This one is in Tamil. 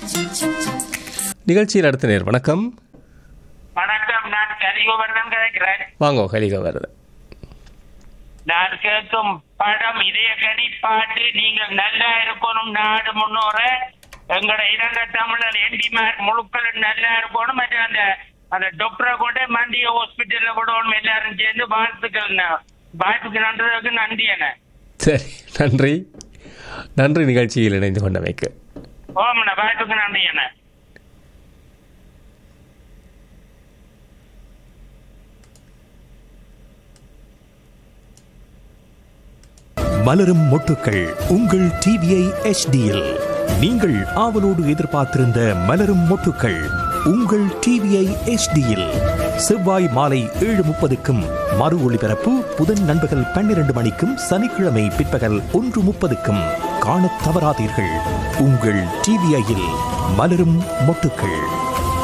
நிகழ்ச்சியில் அடுத்த நேர் வணக்கம் வணக்கம் நான் கலிகோவர்தன் கேட்கிறேன் வாங்கோ கலிக வருது நான் கேட்கும் படம் இதய கனி பாட்டு நீங்கள் நல்லா இருக்கணும் நாடு முன்னோர எங்களோட இலங்கை தமிழர் என்டிமார் முழுக்கள் நல்லா இருக்கணும் மற்றும் அந்த அந்த டாக்டரை கொண்டு மந்திய ஹாஸ்பிட்டல்ல விடணும் எல்லாரும் சேர்ந்து வாழ்த்துக்கள் வாழ்த்துக்கு நன்றதுக்கு நன்றி என சரி நன்றி நன்றி நிகழ்ச்சியில் இணைந்து கொண்டமைக்கு ஓமண்ணா வாழ்த்துக்கு நன்றி என மலரும் மொட்டுக்கள் உங்கள் டிவிஐ எச்டியில் நீங்கள் ஆவலோடு எதிர்பார்த்திருந்த மலரும் மொட்டுக்கள் உங்கள் டிவிஐ எச்டியில் செவ்வாய் மாலை ஏழு முப்பதுக்கும் மறு ஒளிபரப்பு புதன் நண்பகல் பன்னிரண்டு மணிக்கும் சனிக்கிழமை பிற்பகல் ஒன்று முப்பதுக்கும் காணத் தவறாதீர்கள் உங்கள் டிவிஐயில் மலரும் மொட்டுக்கள்